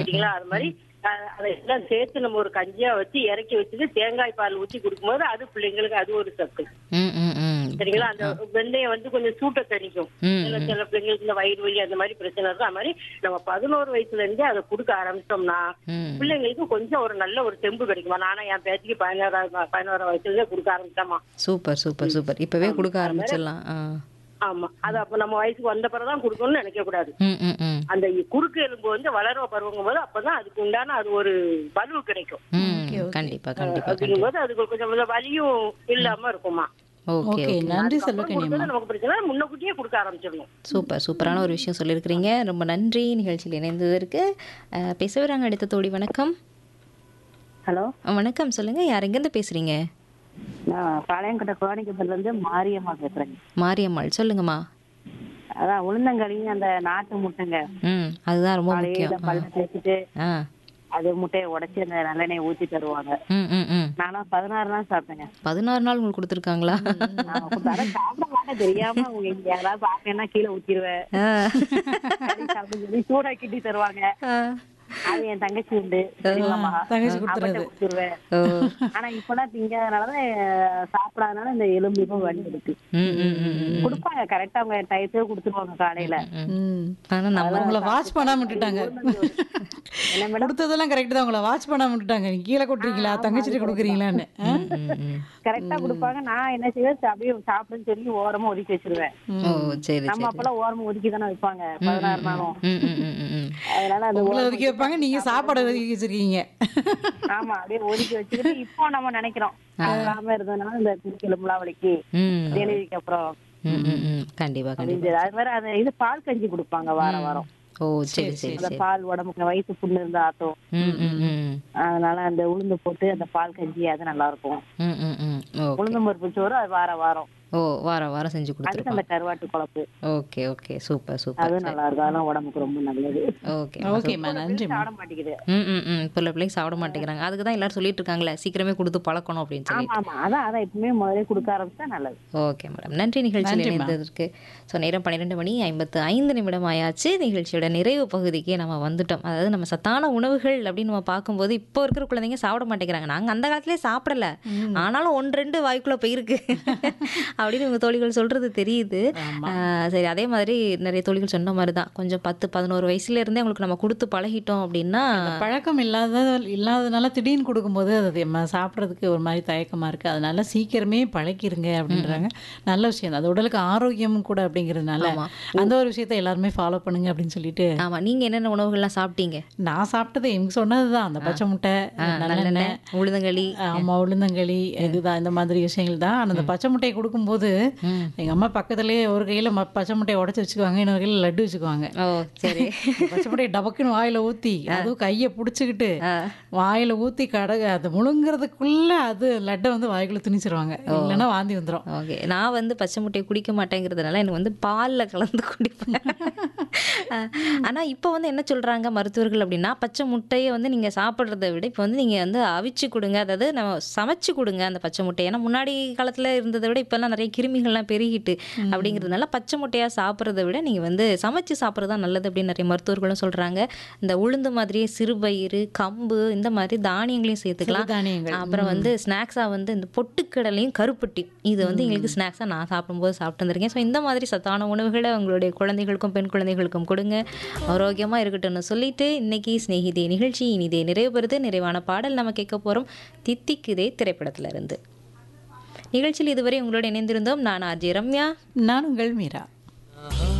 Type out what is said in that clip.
சரிங்களா அது மாதிரி அஹ், அதை எல்லாம் சேர்த்து நம்ம ஒரு கஞ்சியா வச்சு இறக்கி வச்சுட்டு தேங்காய் பால் ஊத்தி கொடுக்கும்போது அது பிள்ளைங்களுக்கு அது ஒரு சத்து ம் ம் ம் சரிங்களா அந்த வெந்தயம் வந்து கொஞ்சம் சூட்டை தணிக்கும் ம், சில சில பிள்ளைங்களுக்கு இந்த வயிறு வலி அந்த மாதிரி பிரச்சனை இருக்கும் அது மாதிரி நம்ம பதினோரு வயசுல இருந்தே அதை கொடுக்க ஆரம்பிச்சோம்னா ம் பிள்ளைங்களுக்கு கொஞ்சம் ஒரு நல்ல ஒரு தெம்பு கிடைக்குமா நானும் என் பேத்திக்கு பதினோரா பதினோரா வயசுல இருந்தே கொடுக்க ஆரம்பிச்சோமா சூப்பர் சூப்பர் சூப்பர் இப்பவே கொடுக்க ஆரம்பிச்சிடலாம் ஆ ஆமா அது அப்ப நம்ம வயசுக்கு வந்த பிறகுதான் கொடுக்கணும்னு நினைக்க கூடாது ம் ம் ம் அந்த குறுக்கு எலும்பு வந்து வளர பருவங்கும் போது அப்பதான் அதுக்கு உண்டான அது ஒரு வலு கிடைக்கும் ம் கண்டிப்பா கண்டிப்பா அப்படிங்கும்போது அதுக்கு கொஞ்சம் கொஞ்சம் வலியும் இல்லாம இருக்குமா ஓகே ஓகே நன்றி செல்வக்கனியம்மா கொடுத்தது நமக்கு பிரச்சனை இல்ல, முன்னக்கூட்டியே கொடுக்க ஆரம்பிச்சிடணும் சூப்பர் சூப்பரான ஒரு விஷயம் சொல்லியிருக்கிறீங்க ரொம்ப நன்றி நிகழ்ச்சியில் இணைந்ததற்கு அஹ், பேச வராங்க அடுத்த தோழி வணக்கம் ஹலோ அஹ், வணக்கம் சொல்லுங்க யார் எங்கேருந்து பேசுறீங்க நான் பாளையங்கோட்டை கோணிக்கத்துல இருந்து மாரியம்மா பேசுறேங்க மாரியம்மாள் சொல்லுங்கம்மா அதான் உளுந்தங்களி அந்த நாட்டு முட்டைங்க ம் அதுதான் ரொம்ப காலையில முக்கியம் பல்ல தேய்ச்சிட்டு ஆ அது முட்டையை உடைச்சு அந்த நல்லெண்ணெய் ஊத்தி தருவாங்க ம் ம் ம் நானும் பதினாறு நாள் சாப்பிட்டேங்க பதினாறு நாள் உங்களுக்கு கொடுத்துருக்காங்களா நான் கொடுத்த- அதான் சாப்பிட மாட்டேன் தெரியாம உங்க இங்க யாராவது பாக்கேன்னா கீழே ஊத்திடுவேன் ஆ. சரி, சாப்பிடுன்னு சொல்லி சூடா கிண்டி தருவாங்க ஆ. அது என் தங்கச்சி உண்டு சரிங்களாம்மா தங்கச்சி அவட்ட கொடுத்துறது. கொடுத்துருவேன் ஓ ஆனா இப்பெல்லாம் திங்காதனாலதான் சாப்பிடாதனால இந்த எலும்பு இப்போ வலி இருக்கு ம் ம் ம் ம் கொடுப்பாங்க கரெக்டா அவங்க டயத்துக்கு கொடுத்துருவாங்க காலையில ம் ஆனா நம்ம உங்களை வாட்ச் பண்ணாம விட்டுட்டாங்க என்ன மேடம் கொடுத்ததெல்லாம் கரெக்ட் தான் உங்களை வாட்ச் பண்ணாம விட்டுட்டாங்க நீ கீழே கொட்டுறீங்களா தங்கச்சிட்டு கொடுக்குறீங்களான்னு ஆ? ம், ம், ம். கரெக்டா கொடுப்பாங்க நான் என்ன செய்வேன் அப்படியே சாப்பிடுன்னு சொல்லி ஓரமா ஒதுக்கி வச்சிருவேன் ஓ சரி நம்ம சரி அப்பெல்லாம் ஓரமா ஒதுக்கி தானே வைப்பாங்க பதினாறு நாளும் ம் ம் ம் ம், ம் அதனால அந்த உங்களை ஒதுக்கி வைப்பாங்க நீங்க சாப்பாடு ஒதுக்கி வச்சிருக்கீங்க ஆமா அப்படியே ஒதுக்கி வச்சுக்கிட்டு இப்போ நம்ம நினைக்கிறோம் சாப்பிடாம இருந்ததுனால இந்த குறுக்கெலும்புலாம் வலிக்கு ம் டெலிவரிக்கு அப்புறம் ம் ம் ம் கண்டிப்பா கண்டிப்பா அப்படின்னு அது மாதிரி அந்த இது பால் கஞ்சி கொடுப்பாங்க வாரம் வாரம் ஓ சரி சரி அந்த சரி பால் உடம்புக்கு வயிற்று புண்ணு இருந்தா ஆட்டும் ம் ம் ம் அதனால அந்த உளுந்து போட்டு அந்த பால் கஞ்சி அது நல்லா இருக்கும் ம் ம் ம் ஓகே உளுந்து பருப்பு சோறு அது வாரம் வாரம் ஓ வாரம் வாரம் செஞ்சு அதுக்கு கொடுத்துருப்பாங்க அந்த கருவாட்டு குழம்பு ஓகே ஓகே சூப்பர் சூப்பர் அது நல்லா இருக்கும் அதெல்லாம் உடம்புக்கு ரொம்ப நல்லது ஓகே ஓகேம்மா நன்றிம்மா சாப்பிட மாட்டேங்குது ம் ம் ம் இப்போ உள்ள பிள்ளைங்க சாப்பிட மாட்டேங்கிறாங்க அதுக்கு தான் எல்லாரும் சொல்லிட்டு இருக்காங்களே சீக்கிரமே கொடுத்து பழக்கணும் அப்படின்னு சொல்லி ஆமா ஆமா அதான் அதான் எப்பவுமே முதல்ல கொடுக்க ஆரம்பிச்சா நல்லது ஓகே மேடம் நன்றி நிகழ்ச்சியில் நன்றிம்மா. இணைந்ததற்கு ஸோ நேரம் பன்னிரெண்டு மணி ஐம்பத்து ஐந்து நிமிடம் ஆயாச்சு நிகழ்ச்சியோட நிறைவு பகுதிக்கு நம்ம வந்துட்டோம் அதாவது நம்ம சத்தான உணவுகள் அப்படின்னு நம்ம பார்க்கும்போது இப்போ இருக்கிற குழந்தைங்க சாப்பிட மாட்டேங்கிறாங்க நாங்கள் அந்த காலத்திலே சாப்பிடல ஆனாலும் ஒன்று ரெண்டு வாய்க்குள்ளே போயிருக்கு அப்படின்னு உங்கள் தோழிகள் சொல்றது தெரியுது ஆஹ் சரி அதே மாதிரி நிறைய தோழிகள் சொன்ன மாதிரி தான் கொஞ்சம் பத்து பதினோரு வயசுல இருந்தே அவங்களுக்கு நம்ம கொடுத்து பழகிட்டோம் அப்படின்னா பழக்கம் இல்லாத இல்லாதனால திடீர்னு கொடுக்கும்போது அது நம்ம சாப்பிட்றதுக்கு ஒரு மாதிரி தயக்கமா இருக்கு அதனால சீக்கிரமே பழக்கிருங்க அப்படின்றாங்க நல்ல விஷயம் தான். அது உடலுக்கு ஆரோக்கியமும் கூட அப்படிங்கிறதுனால ஆமா. அந்த ஒரு விஷயத்தை எல்லாருமே ஃபாலோ பண்ணுங்க அப்படின்னு சொல்லிட்டு ஆமா நீங்க என்னென்ன உணவுகள்லாம் சாப்பிட்டீங்க நான் சாப்பிட்டது எனக்கு சொன்னதுதான் அந்த பச்சை முட்டை நல்லெண்ணெய் நல்லெண்ணெய் உளுந்தங்களி ஆமா உளுந்தங்களி இதுதான் இந்த மாதிரி விஷயங்கள் தான் ஆனா அந்த பச்சை முட்டையை கொடுக்கும்போது ம். எங்க அம்மா பக்கத்துலயே ஒரு கையில ம- பச்சை முட்டையை உடைச்சு வச்சுக்குவாங்க இன்னொரு கையில லட்டு வச்சுக்குவாங்க ஓ சரி இந்த பச்சை முட்டையை டபக்குன்னு வாயில ஊத்தி அதுவும் கையை பிடிச்சிக்கிட்டு ஆ. வாயில ஊத்தி கடக அது முழுங்குறதுக்குள்ள அது லட்டை வந்து வாய்க்குள்ள திணிச்சிருவாங்க இல்லைன்னா வாந்தி வந்துரும் ஓகே நான் வந்து பச்சை முட்டையை குடிக்க மாட்டேங்கிறதுனால எனக்கு வந்து பாலில் கலந்து குடிப்பேன் ஆனால் இப்போ வந்து என்ன சொல்கிறாங்க மருத்துவர்கள் அப்படின்னா பச்சை முட்டையை வந்து நீங்கள் சாப்பிட்றத விட இப்போ வந்து நீங்கள் வந்து அவிச்சு கொடுங்க அதாவது நம்ம சமைச்சு கொடுங்க அந்த பச்சை முட்டையை ஏன்னா முன்னாடி காலத்தில் இருந்ததை விட இப்போல்லாம் நிறைய கிருமிகள்லாம் பெருகிட்டு அப்படிங்கிறதுனால பச்சை முட்டையாக சாப்பிட்றத விட நீங்கள் வந்து சமைச்சு சாப்பிட்றது தான் நல்லது அப்படின்னு நிறைய மருத்துவர்களும் சொல்கிறாங்க இந்த உளுந்து மாதிரியே சிறுபயிறு கம்பு இந்த மாதிரி தானியங்களையும் சேர்த்துக்கலாம் சிறுதானியங்கள். அப்புறம் வந்து ஸ்நாக்ஸாக வந்து இந்த பொட்டுக்கடலையும் கருப்பட்டி இது வந்து எங்களுக்கு ஸ்நாக்ஸாக நான் சாப்பிடும்போது சாப்பிட்டு வந்திருக்கேன் ஸோ இந்த மாதிரி சத்தான உணவுகளை உங்களுடைய குழந்தைகளுக்கும் பெண் குழந்தைகளுக்கும் கொடுங்க ஆரோக்கியமாக இருக்கட்டும்னு சொல்லிட்டு இன்னைக்கு ஸ்நேகிதே நிகழ்ச்சி இனிதே நிறைவு பெறுது நிறைவான பாடல் நம்ம கேட்க போகிறோம் தித்திக்குதே திரைப்படத்துல இருந்து நிகழ்ச்சியில் இதுவரை உங்களோட இணைந்திருந்தோம் நான் ஆர்ஜே ரம்யா நான் உங்கள் மீரா